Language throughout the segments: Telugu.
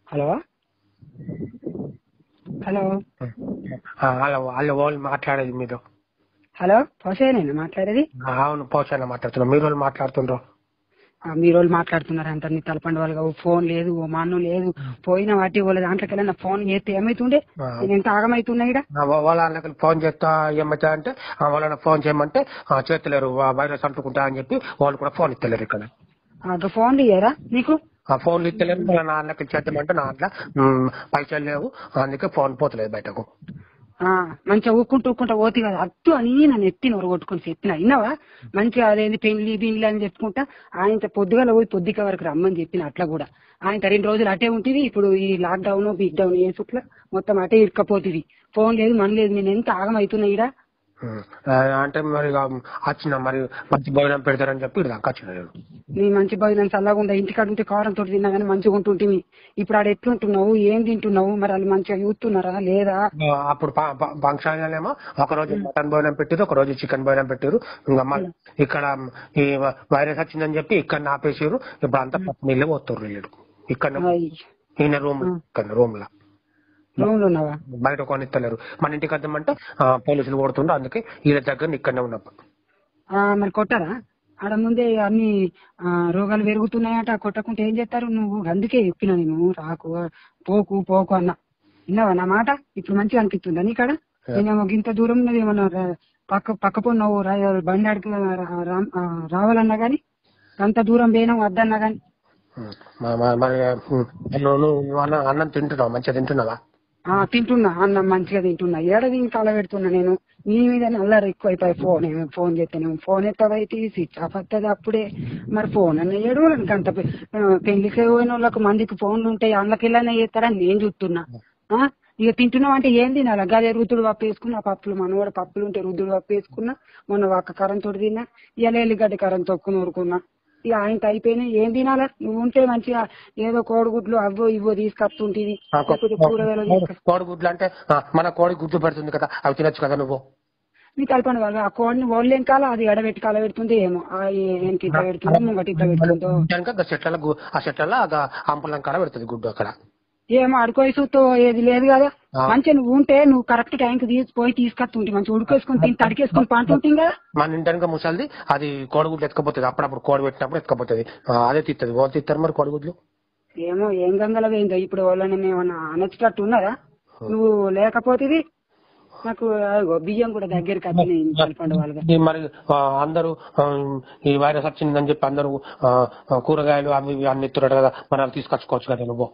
హలో హలో ఆ, వాళ్ళ వాళ్ళ వాళ్ళు మాట్లాడేది మీరు హలో పోసేనేనా మాట్లాడేది ఆ, అవును పోషాన మాట్లాడుతున్నారు మీరు వాళ్ళు మాట్లాడుతుండ్రు ఆ, మీరు వాళ్ళు మాట్లాడుతున్నారు అంత నీ తలపండి వాళ్ళగా ఓ ఫోన్ లేదు ఓ మన్ను లేదు పోయిన వాటి వాళ్ళ దాంట్లోకి వెళ్ళిన ఫోన్ చేస్తే ఏమైతుండే ఆ. నేను ఎంత ఆగమైతున్నా ఇక్కడ ఆ, వా- వాళ్ళ వాళ్ళకి ఫోన్ చేస్తా ఏమవుతా అంటే ఆ, వాళ్ళని ఫోన్ చేయమంటే ఆ, చేస్తలేరు వా- వైరస్ అంటుకుంటా అని చెప్పి వాళ్ళు కూడా ఫోన్ ఇస్తలేరు ఇక్కడ ఫోన్లు ఇయ్యరా నీకు ఆ ఫోన్లు ఇస్తలేరు వాళ్ళ నాన్నకి చేద్దామంటే నా దాంట్లో ఉమ్, పైసలు లేవు అందుకే ఫోన్ పోతలేదు బయటకు ఆ, మంచిగా ఊక్కుంటూ ఊక్కుంటా పోతే కదా అట్టు అని నన్ను ఎత్తి నొర కొట్టుకొని చెప్పిన విన్నావా మంచిగా అదేంది పెళ్లి బిండ్లి అని చెప్పుకుంటా ఆయన పొద్దుగాల పోయి పొద్దుక వరకు రమ్మని చెప్పిన అట్లా కూడా ఆయన రెండు రోజులు అటే ఉంటుంది ఇప్పుడు ఈ లాక్ డౌన్ బిగ్ డౌన్ ఏ చుట్ల మొత్తం అటే ఇరుక్కపోతుంది ఫోన్ లేదు మన లేదు నేను ఎంత ఆగమవుతున్నా ఈడ ఉమ్, ఆ, అంటే మరి ఇక వచ్చిన మరి మంచి భోజనం పెడతారని చెప్పి ఇక్కడ దాకా వచ్చిన నేను నీ మంచి భోజనం చల్లకుండా ఇంటికాడ ఉంటే కారం తోటి తిన్నా కానీ మంచిగా ఉంటుంటివి ఇప్పుడు ఆడ ఎట్లుంటున్నావు ఏం తింటున్నావు మరి వాళ్ళు మంచిగా చూస్తున్నారా లేదా ఆ, అప్పుడు ఫంక్షన్లేమో ఒక రోజు మటన్ భోజనం పెట్టారు ఒక రోజు చికెన్ భోజనం పెట్టారు ఇంకా మళ్ళీ ఇక్కడ ఈ వైరస్ వచ్చిందని చెప్పి ఇక్కడ ఆపేసారు ఇప్పుడు అంతా పప్పు నీళ్ళే పోతారు వీళ్ళు ఇక్కడ అయ్, ఈయన రూమ్ ఇక్కడ రూమ్ లా రూమ్ లో ఉన్నావా బయట కొనిస్తలేరు మన ఇంటికి వద్దామంటే ఆ, పోలీసులు కొడుతుండ్రు అందుకే వీళ్ళ దగ్గర ఇక్కడనే ఉన్నప్పుడు ఆ, మరి కొట్టారా ఆడ ముందే అన్ని ఆ, రోగాలు పెరుగుతున్నాయట కొట్టకుంటే ఏం చేస్తారు నువ్వు అందుకే చెప్పిన నేను రాకు పోకు పోకు అన్న విన్నావా నా మాట ఇప్పుడు మంచిగా అనిపిస్తుందా నీకాడ నేనేమో ఇంత దూరం ఉన్నది ఏమన్నా రా- పక్క పక్క పొన్నావు బండి ఆడికి రా- రా- ఆ, రావాలన్నా గాని అంత దూరం పోయినా వద్దన్నా గాని ఉమ్, మ- మ- మరి ఉమ్, నువ్వు నువ్వు అన్నం అన్నం తింటున్నావు మంచిగా తింటున్నావా ఆ తింటున్నా అన్నం మంచిగా తింటున్నా ఏడది కల పెడుతున్నా నేను నీ మీద నల్లరు ఎక్కువైపోయి ఫోన్ ఏమో ఫోన్ చేస్తాను ఫోన్ ఎత్తవైతే స్విచ్ ఆఫ్ వస్తుంది అప్పుడే మరి ఫోన్ అన్న ఏడు అంత పె- ఆ, పెళ్లికి పోయిన వాళ్ళకి మందికి ఫోన్లు ఉంటాయి అందుకెళ్ళనే చేస్తారని నేను చూస్తున్నా ఆ? ఇక తింటున్నావు అంటే ఏం తినాలి గదే రుద్దుడు పప్పు వేసుకున్నా పప్పులు మన కూడా పప్పులు ఉంటే రుద్దుడు పప్పు వేసుకున్నా మొన్న ఒక్క కరం తోటి తిన్నా ఇలా ఎల్లిగడ్డ కరం తొక్కు నూరుకున్నా ఇక ఆయనతో అయిపోయినాయి ఏం తినాలా నువ్వు ఉంటే మంచిగా ఏదో కోడిగుడ్లు అవో ఇవో తీసుకొస్తుంటివి ఆ, కో- లేకపోతే కూరగాయలు తీసుకొ కోడిగుడ్లు అంటే ఆ, మన కోడి గుడ్డు పెడుతుంది కదా అవి తినొచ్చు కదా నువ్వు నీ కల్పన వాళ్ళు ఆ కోడిని వాళ్ళు ఏం కాల అది ఎడబెట్టి కాల పెడుతుంది ఏమో ఆ వెనక ఇట్లా పెడుతుందో ముంగటి ఇట్లా పెడుతుందో కనుక చెట్ల ఆ చెట్ల అంపలం కాడ పెడుతుంది గుడ్డు అక్కడ ఏమో అడుకోసుతో ఏది లేదు కదా ఆ. మంచిగా నువ్వు ఉంటే నువ్వు కరెక్ట్ టైంకి తీసి పోయి తీసుకొస్తుంటే మంచిగా ఉడికేసుకుని తిని తడికేసుకుని పంటుంటాం కదా మన ఇంటనుక ముసలిది అది కోడిగుడ్లు ఎత్తుకపోతుంది అప్పుడప్పుడు కోడి పెట్టినప్పుడు ఎత్తుకపోతుంది ఆ, అదే తిత్తది ఓ తిత్తారు మరి కోడిగుడ్లు ఏమో ఏం గంగల పోయిందో ఇప్పుడు వాళ్ళని ఏమన్నా అనొచ్చేటట్టు ఉన్నారా నువ్వు లేకపోతే నాకు అదిగో బియ్యం కూడా దగ్గరికి వచ్చినాయి కలపండి వాళ్ళగా ఇది మరి ఆ, అందరూ ఆ, ఈ వైరస్ వచ్చిందని చెప్పి అందరూ ఆ, ఆ, కూరగాయలు అవి ఇవి అన్ని ఎత్తున్నారు కదా మరి అవి తీసుకొచ్చుకోవచ్చు కదా నువ్వు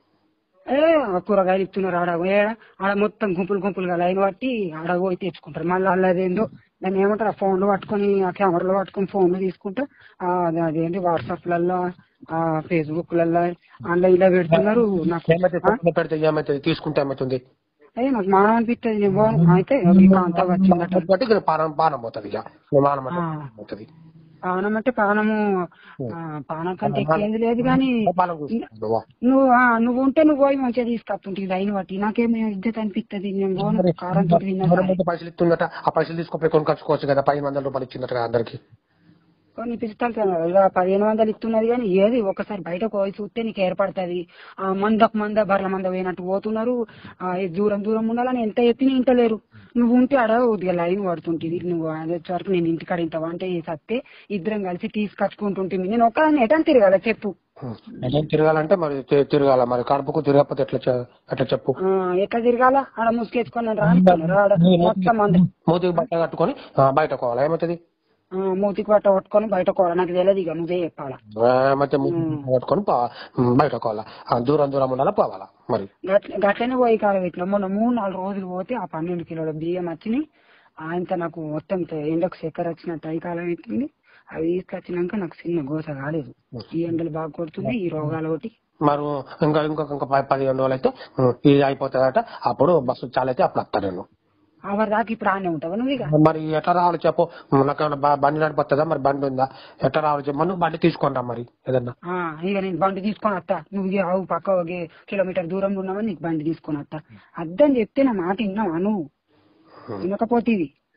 ఏ ఆ కూరగాయలు ఇస్తున్నారు ఆడ ఏడ ఆడ మొత్తం గుంపులు గుంపులుగా లైన్ పట్టి ఆడ పోయి తెచ్చుకుంటారు మళ్ళీ వాళ్ళు అదేందో దాన్ని ఏమంటారు ఆ ఫోన్లు పట్టుకొని ఆ కెమెరాలు పట్టుకొని ఫోన్లు తీసుకుంటా ఆ, అది అదేంటి వాట్సాప్లలో ఆ ఫేస్బుక్ లలో అందులో ఇలా పెడుతున్నారు నాకు ఏమైతే ఆ? తక్కువ పెడితే ఏమైతుంది తీసుకుంటే ఏమైతుంది అయ్యి నాకు మానం అనిపిస్తుంది నేను పోను అయితే ఈ కాంతా వచ్చిందట కాబట్టి ఇక్కడ పానం పానం పోతుంది ఇక నువ్వు మానం అంటే ఆ. పోతుంది పానం అంటే పానము ఆ, పానం కంటే ఎక్కువ లేదు కానీ పానం కూర్చుంటావు నువ్వు నువ్వు ఆ, నువ్వు ఉంటే నువ్వు పోయి మంచిగా తీసుకొస్తుంటుంది లైన్ బట్టి నాకేమి ఇద్దరు అనిపిస్తుంది నేను పోను కారం తోటి తిన్నా ఎవరి మీద పైసలు ఇస్తుందట ఆ పైసలు తీసుకుపోయి కొనుకొచ్చుకోవచ్చు కదా పదిహేను వందల రూపాయలు ఇచ్చిందట కదా అందరికి కొన్ని పిస్తాలు ఇక పదిహేను వందలు ఇస్తున్నది కానీ ఏది ఒకసారి బయటకు పోయి చూస్తే నీకు ఏర్పడుతుంది ఆ మందకు మంద బర్ల మంద పోయినట్టు పోతున్నారు ఆ ఈ దూరం దూరం ఉండాలని ఎంత ఎత్తిన ఇంటలేరు నువ్వు ఉంటే ఆడ కొద్దిగా లైన్ పడుతుంటుంది నువ్వు అది వచ్చే వరకు నేను ఇంటికాడ ఇంత వంట చేస్తే ఇద్దరం కలిసి తీసుకొచ్చుకుంటుంటుంది నేను ఒక ఎటని తిరగాల చెప్పు అదేం తిరగాలంటే మరి తి- తిరగాల మరి కడుపుకు తిరగకపోతే ఎట్లా చె- ఎట్లా చెప్పు ఆ, ఎట్లా తిరగాల ఆడ ముసుగేసుకొని నన్ను రానిస్తున్నారు ఆడ మొత్తం మంది మూతికి బట్ట కట్టుకొని ఆ, బయట పోవాలి ఏమవుతుంది ఆ, మూతికి పట్ట పట్టుకొని బయట కోర నాకు తెలియదు ఇక నువ్వే చెప్పాలా ఏమైతే మూతికి కట్టుకొని పో- బయట పోవాలా ఆ, దూరం దూరం ఉండాలా పోవాలా మరి గట్ల- గట్లనే పోయి కాడ పెట్టిన మొన్న మూడు నాలుగు రోజులు పోతే ఆ పన్నెండు కిలోల బియ్యం వచ్చినాయి ఆయనతో నాకు మొత్తం తే- ఎండకు చక్కెర వచ్చినట్టు అయి కాలం పెట్టింది అవి తీసుకొచ్చినాక నాకు చిన్న గోస కాలేదు ఈ ఎండలు బాగా కొడుతుంది ఈ రోగాలు ఒకటి మరి ఇంకా ఇంకొక ఇంకా పది పదిహేను రోజులు అయితే ఉం, ఇది అయిపోతుందట అప్పుడు బస్సు చాలైతే అప్పుడు వస్తాను నేను అవర్ దాకా ఇప్పుడు ఆనే ఉంటావా నువ్వు ఇక మరి ఎట్లా రావాలి చెప్పు నాకు ఏమైనా బ- బండి నడిపోతుందా మరి బండి ఉందా ఎట్లా రావాలి చెప్పు నువ్వు బండి తీసుకుంటా మరి ఏదన్నా ఆ, ఇక నేను బండి తీసుకొని వస్తా నువ్వు ఇక ఆవు పక్క ఒక కిలోమీటర్ దూరంలో ఉన్నావని నీకు బండి తీసుకొని వస్తా అద్దని చెప్తే నా మాట విన్నావా నువ్వు వినకపోతేవి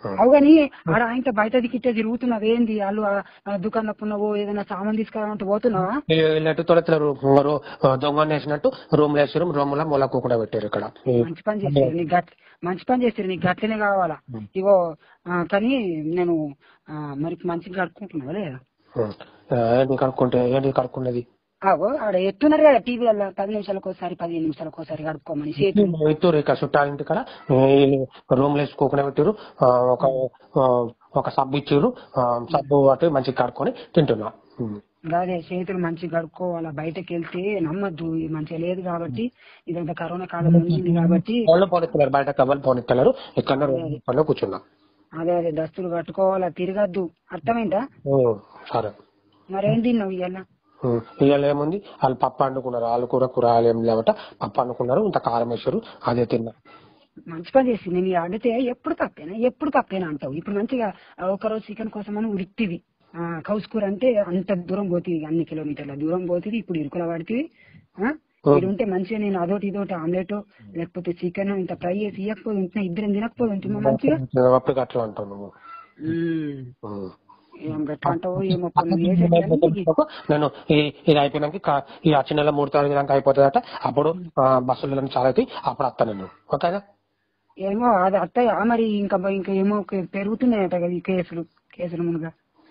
అవు కానీ ఆడ ఆయన బయట దిక్కిట్టే తిరుగుతున్నావు ఏంది వాళ్ళు దుకాణం ఉన్నావో ఏదైనా సామాన్ తీసుకురావంటే పోతున్నావా వెళ్ళినట్టు తొలతలు దొంగ వేసినట్టు రూమ్ వేసారు రూమ్ లో మూల కూడా పెట్టారు ఇక్కడ ఈ మంచి పని చేస్తారు నీకు గట్ మంచి పని చేస్తారు నీకు గట్లనే కావాలా ఇగో ఆ, కానీ నేను ఆ, మరి మంచిగా కడుక్కుంటున్నావా లేదా ఉమ్. ఆ, ఏంటి కడుక్కుంటే ఏంటి కడుక్కున్నది ఆగో ఆడ ఎత్తున్నారు కదా టీవీ వల్ల పది నిమిషాలకు ఒకసారి పదిహేను నిమిషాలకు ఒకసారి కడుక్కోమని చేతులు ఇద్దరు ఇక చుట్టాలింటి కాడ రూమ్ లో వేసుకోకుండా పెట్టారు ఆ, ఒక ఆ, ఒక సబ్బు ఇచ్చారు సబ్బు అటు మంచిగా కడుక్కొని తింటున్నా ఉమ్. అదే చేతులు మంచిగా కడుక్కోవాలా బయటకు వెళ్తే నమ్మద్దు ఇది మంచిగా లేదు కాబట్టి ఇదంతా కరోనా కాలం వచ్చింది కాబట్టి వాళ్ళు పోనిస్తున్నారు బయట కవ్వాలి పోనిస్తున్నారు ఇక్కడ రూమ్ లో కూర్చున్నా అదే అదే దస్తులు కట్టుకోవాలా తిరగద్దు అర్థమైందా ఉమ్, సరే మరేం తిన్నావు ఇవాళ ఉమ్, ఇవాళ ఏముంది వాళ్ళు పప్పు వండుకున్నారు వాళ్ళు కూర కూరగాయలు ఏం లేవట పప్పు వండుకున్నారు ఇంత కారం వేసారు అదే తిన్నా మంచి పని చేసి నేను ఇక అడిగితే ఎప్పుడు తప్పేనా ఎప్పుడు తప్పేనా అంటావు ఇప్పుడు మంచిగా ఆ ఒకరోజు చికెన్ కోసం అని ఉరిక్తివి ఆ కౌస్ కూర అంటే అంత దూరం పోతుంది అన్ని కిలోమీటర్ల దూరం పోతుంది ఇప్పుడు ఇరుకుల పడుతుంది ఇది ఉంటే మంచిగా నేను అదోటి ఇదోటి ఆమ్లెట్ లేకపోతే చికెన్ ఇంత ఫ్రై చేసి ఇవ్వకపోతే ఉంటున్నా ఇద్దరం తినకపోతే ఉంటున్నా మంచిగా అప్పుడు అట్లా అంటావు నువ్వు ఉమ్. ఉమ్. ఏం గట్ట అంటావు ఏమో పనులు చేసేటప్పుడు నేను ఈ- ఇది అయిపోయినాక కా- ఈ వచ్చే నెల మూడు తారీఖు దాకా అయిపోతుందట అప్పుడు ఆ, బస్సులు చాలా అవుతాయి అప్పుడు వస్తాను నేను ఓకేనా ఏమో అది అత్తయ్య మరి ఇంకా ఇంకా ఏమో కే- పెరుగుతున్నాయట కదా ఈ కేసులు కేసులు మునుగా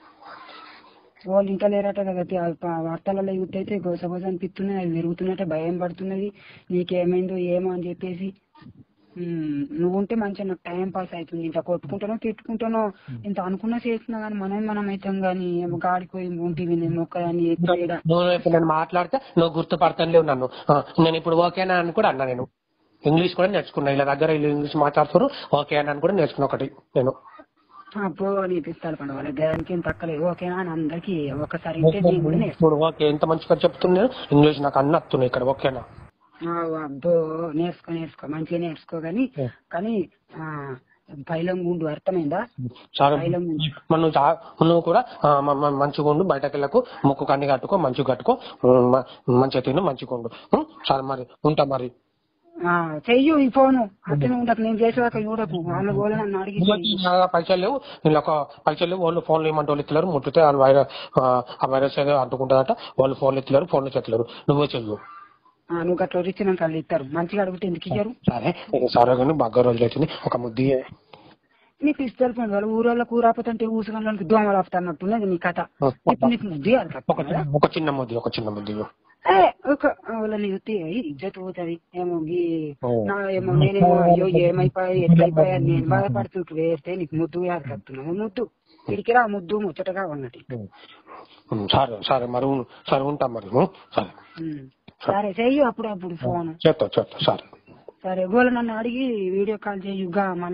వాళ్ళు ఇంకా లేరట కదా తి- ఆ ప- వార్తలలో యూత్ అయితే గోసగోస అనిపిస్తున్నాయి అవి పెరుగుతున్నట్టే భయం పడుతున్నది నీకేమైందో ఏమో అని చెప్పేసి ఉమ్, నువ్వు ఉంటే మంచిగా నాకు టైం పాస్ అవుతుంది ఇంత కొట్టుకుంటానో తిట్టుకుంటానో ఇంత అనుకున్నా చేస్తున్నా కానీ మనం మనం అవుతాం కానీ ఏమో గాడికి పోయి ఉంటుంది నేను ఒక్కదాన్ని ఎక్కడ ఈడ. నువ్వు ఇప్పుడు నేను మాట్లాడితే నువ్వు గుర్తుపడతానులేవు నన్ను ఆ, నేను ఇప్పుడు ఓకేనా అని కూడా అన్నా నేను ఇంగ్లీష్ కూడా నేర్చుకున్నా ఇలా దగ్గర వీళ్ళు ఇంగ్లీష్ మాట్లాడుతారు ఓకే అని కూడా నేర్చుకున్నా ఒకటి నేను అప్పుడు నీ పిస్తాలు పండుగ దానికి ఏం తక్కలేదు ఓకేనా అని అందరికి ఒకసారి ఇంటే నేను కూడా నేర్చుకున్నాను. ఇప్పుడు ఓకే ఎంత మంచిగా చెప్తున్నాను ఇంగ్లీష్ నాకు అన్ని వస్తున్నాయి ఇక్కడ ఓకేనా ఆ, అబ్బో నేర్చుకో నేర్చుకో మంచిగా నేర్చుకో కానీ కానీ ఆ పైలం గుండు అర్థమైందా చాలా పైలం గుండు మరి నువ్వు చా- నువ్వు కూడా ఆ, మ- మ- మంచిగా ఉండు బయటకు వెళ్ళకు ముక్కు కన్ని కట్టుకో మంచిగా కట్టుకో ఉమ్, మ- మంచిగా తిను మంచిగా ఉండు ఉమ్, చాలా మరి ఉంటా మరి ఆ, చెయ్యు ఈ ఫోను అతను ఉండకు నేను చేసేదాకా చూడకు వాళ్ళు కూడా నన్ను అడిగి చెయ్యి. నా పైసలు లేవు నేను ఒక పైసలు లేవు వాళ్ళు ఫోన్లు ఇవ్వమంటే వాళ్ళు ఇస్తున్నారు ముట్టితే ఆ వైరస్ ఆ వైరస్ ఏదో అంటుకుంటుందట వాళ్ళు ఫోన్లు ఇస్తున్నారు ఫోన్లు చెప్తున్నారు నువ్వే చెయ్యు ఆ, నువ్వు గట్ల ఇచ్చినాక వాళ్ళు ఇస్తారు మంచిగా అడిగితే ఎందుకు ఇయ్యరు సరే నేను సరే కానీ బాగా రోజులు అవుతుంది ఒక ముద్ది నీకు ఇస్తారు పండు వాళ్ళు ఊరోళ్ళ కూరాపోతుంటే ఊసుగంలోకి దోమలు ఆపుతున్నట్టున్నది నీ కథ ఇప్పుడు నీకు ముద్దు ఇవ్వాలి ఒక చిన్న- ఒక చిన్న ముద్ది ఒక చిన్న ముద్ది ఇవ్వు. ఏ, ఒక వాళ్ళని చూస్తే ఇజ్జత్ పోతుంది ఏమో గీ ఓ. నా ఏమో నేనేమో అయ్యో ఏమైపోయా ఎట్లయిపోయా నేను బాధపడుతుంటూ వేస్తే నీకు ముద్దు కడుతున్నావు ముద్దు ఇడికిరా ముద్దు ముచ్చటగా ఉన్నది ఉమ్. ఉమ్, సరే సరే మరి ఉన్- సరే ఉంటాం మరి ఉమ్, సరే ఉమ్. సరే చెయ్యి అప్పుడు అప్పుడు ఫోన్ చేస్తా చేస్తా సరే సరే గోల నన్ను అడిగి వీడియో కాల్ చేయుగా మన